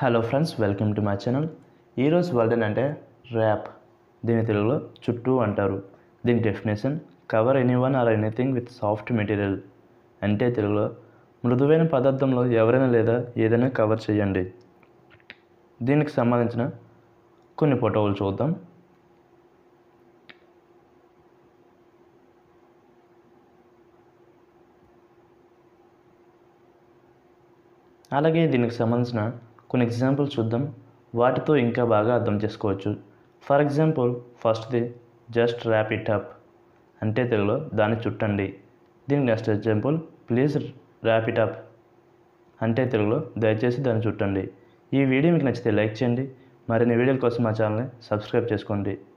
hello friends welcome to my channel ఈరోజు word అంటే wrap దీని తెలుగులో చుట్టూ అంటారు దీని definition cover any one or anything with soft material అంటే తెలుగులో మృదువైన పదార్థంలో ఎవరైనా లేదా ఏదైనా కవర్ చేయండి దీనికి సంబంధించిన కొన్ని ఫోటోలు చూద్దాం అలాగే దీనికి సంబంధించిన కొన్ని ఎగ్జాంపుల్స్ చూద్దాం వాటితో ఇంకా బాగా అర్థం చేసుకోవచ్చు ఫర్ ఎగ్జాంపుల్ ఫస్ట్ది జస్ట్ ర్యాప్ ఇట్ అప్ అంటే తెలుగులో దాన్ని చుట్టండి దీనికి next example please wrap it up అంటే తెలుగులో దయచేసి దాన్ని చుట్టండి ఈ వీడియో మీకు నచ్చితే లైక్ చేయండి మరిన్ని వీడియోల కోసం మా ఛానల్ని సబ్స్క్రైబ్ చేసుకోండి